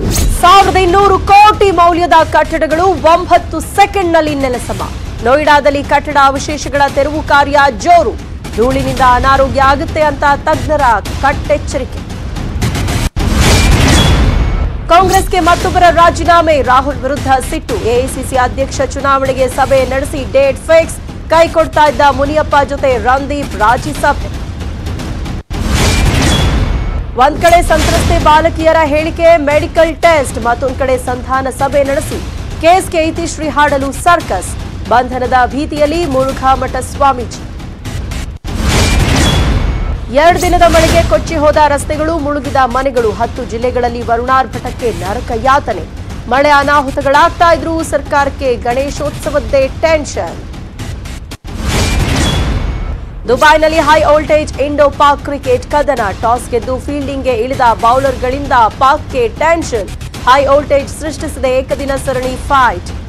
ಸಾವಿರದ ಇನ್ನೂರು ಕೋಟಿ ಮೌಲ್ಯದ ಕಟ್ಟಡಗಳು ಒಂಬತ್ತು ಸೆಕೆಂಡ್ನಲ್ಲಿ ನೆಲಸಮ ನೋಯ್ಡಾದಲ್ಲಿ ಕಟ್ಟಡ ಅವಶೇಷಗಳ ತೆರವು ಕಾರ್ಯ ಜೋರು ಧೂಳಿನಿಂದ ಅನಾರೋಗ್ಯ ಆಗುತ್ತೆ ಅಂತ ತಜ್ಞರ ಕಟ್ಟೆಚ್ಚರಿಕೆ ಕಾಂಗ್ರೆಸ್ಗೆ ಮತ್ತೊಬ್ಬರ ರಾಜೀನಾಮೆ ರಾಹುಲ್ ವಿರುದ್ಧ ಸಿಟ್ಟು ಎಐಸಿಸಿ ಅಧ್ಯಕ್ಷ ಚುನಾವಣೆಗೆ ಸಭೆ ನಡೆಸಿ ಡೇಟ್ ಫಿಕ್ಸ್ ಕೈ ಕೊಡ್ತಾ ಇದ್ದ ಮುನಿಯಪ್ಪ ಜೊತೆ ರಂದೀಪ್ ರಾಜಿ ಸಭೆ ಒಂದ್ ಕಡೆ ಸಂತ್ರಸ್ತೆ ಬಾಲಕಿಯರ ಹೇಳಿಕೆ ಮೆಡಿಕಲ್ ಟೆಸ್ಟ್ ಮತ್ತೊಂದ್ ಕಡೆ ಸಂಧಾನ ಸಭೆ ನಡೆಸಿ ಕೇಸ್ಗೆ ಇತಿಶ್ರೀ ಹಾಡಲು ಸರ್ಕಸ್ ಬಂಧನದ ಭೀತಿಯಲ್ಲಿ ಮುರುಘಾಮಠ ಸ್ವಾಮೀಜಿ ಎರಡು ದಿನದ ಮಳೆಗೆ ಕೊಚ್ಚಿ ಹೋದ ರಸ್ತೆಗಳು ಮುಳುಗಿದ ಮನೆಗಳು ಹತ್ತು ಜಿಲ್ಲೆಗಳಲ್ಲಿ ವರುಣಾರ್ಭಟಕ್ಕೆ ನರಕ ಯಾತನೆ ಮಳೆ ಅನಾಹುತಗಳಾಗ್ತಾ ಇದ್ರೂ ಸರ್ಕಾರಕ್ಕೆ ಗಣೇಶೋತ್ಸವದ್ದೇ ಟೆನ್ಷನ್ ದುಬೈನಲ್ಲಿ high voltage Indo Pak cricket ಕದನ ಟಾಸ್ ಗೆದ್ದು ಫೀಲ್ಡಿಂಗ್ಗೆ ಇಳಿದ ಬೌಲರ್ಗಳಿಂದ ಪಾಕ್ಗೆ ಟೆನ್ಷನ್ ಹೈ ವೋಲ್ಟೇಜ್ ಸೃಷ್ಟಿಸಿದ ಏಕದಿನ ಸರಣಿ ಫೈಟ್